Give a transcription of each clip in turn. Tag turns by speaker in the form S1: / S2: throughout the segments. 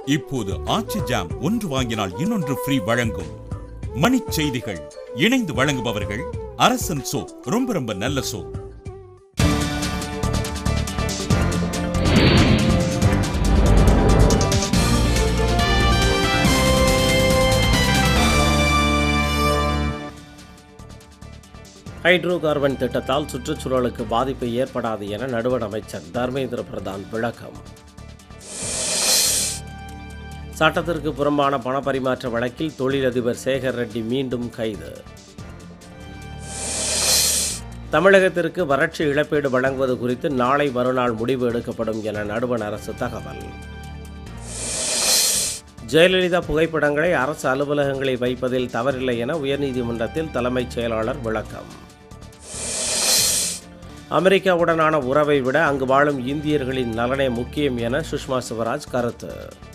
S1: இப்போது ஆச்சி ஜாம் ஒன்று வாங்கினால் இன்னொன்று ஃப்ரீ வழங்கும் மணிச் செய்திகள் இணைந்து வழங்குபவர்கள் அரசன் சோ ரொம்ப ரொம்ப நல்ல சோ
S2: ஹைட்ரோ கார்பன் திட்டத்தால் சுற்றுச்சூழலுக்கு பாதிப்பு ஏற்படாது என நடுவண் அமைச்சர் தர்மேந்திர பிரதான் விளக்கம் சட்டத்திற்கு புறம்பான பணப்பரிமாற்ற வழக்கில் தொழிலதிபர் சேகர் ரெட்டி மீண்டும் கைது தமிழகத்திற்கு வறட்சி இழப்பீடு வழங்குவது குறித்து நாளை மறுநாள் முடிவு எடுக்கப்படும் என நடுவண் அரசு தகவல் ஜெயலலிதா புகைப்படங்களை அரசு அலுவலகங்களில் வைப்பதில் தவறில்லை என உயர்நீதிமன்றத்தில் தலைமைச் செயலாளர் விளக்கம் அமெரிக்காவுடனான உறவை விட அங்கு வாழும் இந்தியர்களின் நலனே முக்கியம் என சுஷ்மா சிவராஜ் கருத்து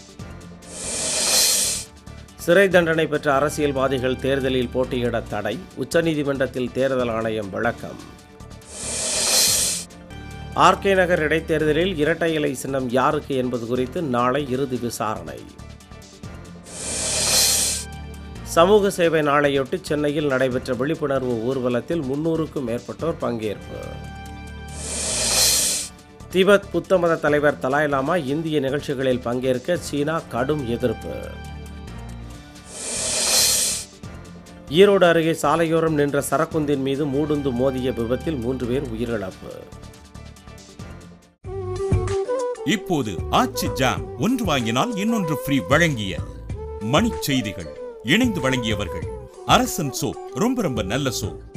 S2: சிறை தண்டனை பெற்ற அரசியல்வாதிகள் தேர்தலில் போட்டியிட தடை உச்சநீதிமன்றத்தில் தேர்தல் ஆணையம் விளக்கம் ஆர்கே நகர் இடைத்தேர்தலில் இரட்டை இலை சின்னம் யாருக்கு என்பது குறித்து நாளை இறுதி விசாரணை சமூக சேவை நாளையொட்டி சென்னையில் நடைபெற்ற விழிப்புணர்வு ஊர்வலத்தில் முன்னூறுக்கும் மேற்பட்டோர் பங்கேற்பு திபெத் புத்த மத தலைவர் தலாய் லாமா இந்திய நிகழ்ச்சிகளில் பங்கேற்க சீனா கடும் எதிர்ப்பு ஈரோடு அருகே சாலையோரம் நின்ற சரக்குந்தின் மீது மூடுந்து மோதிய விபத்தில் மூன்று பேர் உயிரிழப்பு
S1: இப்போது ஆச்சி ஜாம் ஒன்று வாங்கினால் இன்னொன்று ஃப்ரீ வழங்கிய மணிச் செய்திகள் இணைந்து வழங்கியவர்கள் அரசன் சோ ரொம்ப ரொம்ப நல்ல சோ